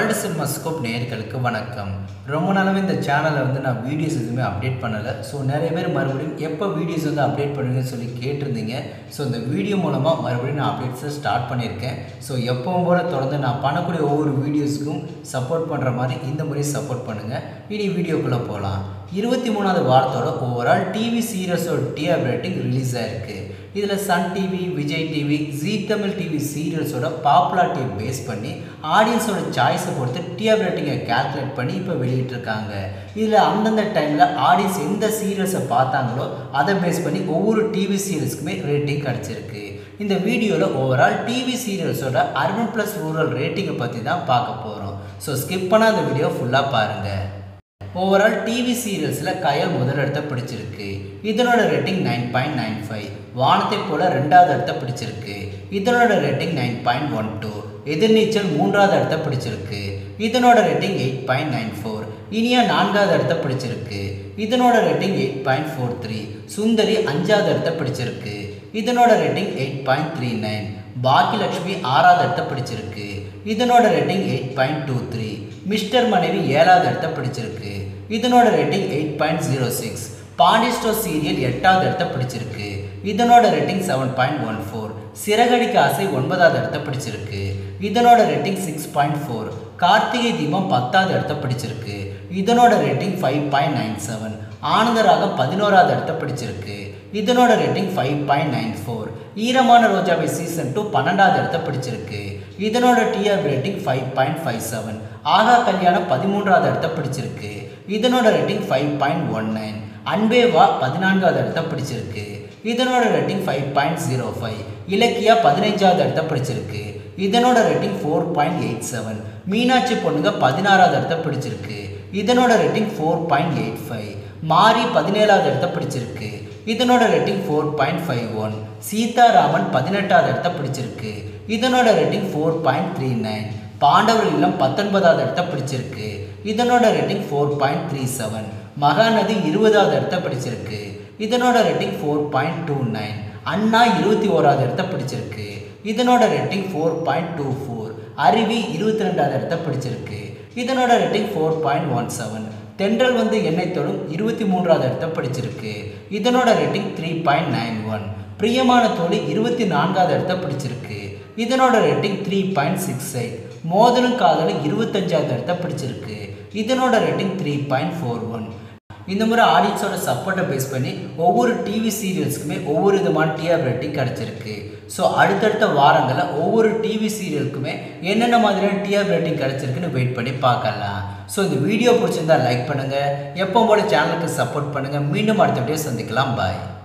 world cinema scope நேயர்களுக்கு வணக்கம் ரொம்ப நாளாவே இந்த சேனலில் வந்து நான் வீடியோஸ் எதுவுமே அப்டேட் பண்ணலை ஸோ நிறைய பேர் மறுபடியும் எப்போ வீடியோஸ் வந்து அப்டேட் பண்ணுவீங்கன்னு சொல்லி கேட்டிருந்தீங்க ஸோ இந்த வீடியோ மூலமாக மறுபடியும் நான் அப்டேட்ஸை ஸ்டார்ட் பண்ணியிருக்கேன் ஸோ எப்பவும் போல் தொடர்ந்து நான் பண்ணக்கூடிய ஒவ்வொரு வீடியோஸ்க்கும் சப்போர்ட் பண்ணுற மாதிரி இந்த முறை சப்போர்ட் பண்ணுங்கள் இனி வீடியோக்குள்ளே போகலாம் இருபத்தி மூணாவது வாரத்தோட ஓவரால் டிவி சீரியஸோட டிஆர் ரேட்டிங் ரிலீஸ் ஆயிருக்கு இதில் Sun TV Vijay TV Zee Tamil TV சீரியல்ஸோட பாப்புலாரிட்டியை பேஸ் பண்ணி ஆடியன்ஸோட சாய்ஸை பொறுத்து டிஆர் ரேட்டிங்கை கேல்குலேட் பண்ணி இப்போ வெளியிட்டிருக்காங்க இதில் அந்தந்த டைமில் ஆடியன்ஸ் எந்த சீரியல்ஸை பார்த்தாங்களோ அதை பேஸ் பண்ணி ஒவ்வொரு டிவி சீரியல்ஸ்க்குமே ரேட்டிங் கிடச்சிருக்கு இந்த வீடியோவில் ஓவரால் டிவி சீரியல்ஸோட அர்பன் ப்ளஸ் ரூரல் ரேட்டிங்கை பற்றி தான் பார்க்க போகிறோம் ஸோ ஸ்கிப் பண்ணால் அந்த வீடியோ ஃபுல்லாக பாருங்கள் ஓவரால் டிவி சீரியல்ஸில் கயல் முதல் இடத்த பிடிச்சிருக்கு இதனோட rating nine point nine five வானத்தை போல ரெண்டாவது இடத்த பிடிச்சிருக்கு இதனோட rating nine point one two Ethirneechal மூன்றாவது இடத்த பிடிச்சிருக்கு இதனோட rating eight point nine four Iniya நான்காவது இடத்த பிடிச்சிருக்கு இதனோட rating eight point four three Sundari அஞ்சாவது இடத்த பிடிச்சிருக்கு இதனோட rating eight point three nine Baakiyalakshmi ஆறாவது இடத்த பிடிச்சிருக்கு இதனோட rating eight point two three Mister மனைவி ஏழாவது இடத்த பிடிச்சிருக்கு இதனோட rating eight point zero six பாண்டிஸ்டோ சீரியல் எட்டாவது இடத்த பிடிச்சிருக்கு இதனோட rating seven point one four சிறகடிக்க ஆசை ஒன்பதாவது இடத்த பிடிச்சிருக்கு இதனோட rating six point four Karthigai Deepam பத்தாவது இடத்த பிடிச்சிருக்கு இதனோட rating five point nine seven Anandaragam பதினோராவது இடத்த பிடிச்சிருக்கு இதனோட rating five point nine four ஈரமான ரோஜாவை சீசன் டூ பன்னெண்டாவது இடத்த பிடிச்சிருக்கு இதனோட TR rating five point five seven ஆகா கல்யாணம் பதிமூன்றாவது இடத்த பிடிச்சிருக்கு இதனோட rating five point one nine Anbe Vaa பதினான்காவது இடத்த பிடிச்சிருக்கு இதனோட rating five point zero five Ilakkiya பதினைஞ்சாவது இடத்த பிடிச்சிருக்கு இதனோட rating four point eight seven Meenakshi பொண்ணுங்க பதினாறாவது இடத்த பிடிச்சிருக்கு இதனோட rating four point eight five Mari பதினேழாவது இடத்த பிடிச்சிருக்கு இதனோட rating four point five one Seetharaman பதினெட்டாவது இடத்த பிடிச்சிருக்கு இதனோட rating four point three nine பாண்டவர் இல்லம் பத்தொன்பதாவது இடத்த பிடிச்சிருக்கு இதனோட rating four point three seven Mahanadhi இருபதாவது இடத்த பிடிச்சிருக்கு இதனோட rating four point two nine அண்ணா இருபத்தி ஓராவது இடத்த பிடிச்சிருக்கு இதனோட rating four point two four Aruvi இருபத்தி ரெண்டாவது இடத்த பிடிச்சிருக்கு இதனோட rating four point one seven தென்றல் வந்து எண்ணெய் தொடும் இருபத்தி மூன்றாவது இடத்த பிடிச்சிருக்கு இதனோட rating three point nine one பிரியமான தோழி இருபத்தி நான்காவது இடத்த பிடிச்சிருக்கு இதனோட rating three point six eight மோதலும் காதலும் இருபத்தஞ்சாவது இடத்த பிடிச்சிருக்கு இதனோட rating three point four one இந்த முறை ஆடியன்ஸோட சப்போர்ட்டை பேஸ் பண்ணி ஒவ்வொரு டிவி சீரியல்ஸ்க்குமே ஒவ்வொரு விதமான டிஆர் ரேட்டிங் கிடச்சிருக்கு ஸோ அடுத்தடுத்த வாரங்களில் ஒவ்வொரு டிவி சீரியலுக்குமே என்னென்ன மாதிரியான டிஆர் ரேட்டிங் கிடச்சிருக்குன்னு வெயிட் பண்ணி பார்க்கலாம் ஸோ இந்த வீடியோ பிடிச்சிருந்தா லைக் பண்ணுங்கள் எப்போ போல சேனலுக்கு சப்போர்ட் பண்ணுங்கள் மீண்டும் அடுத்த வீடியோ சந்திக்கலாம் பாய்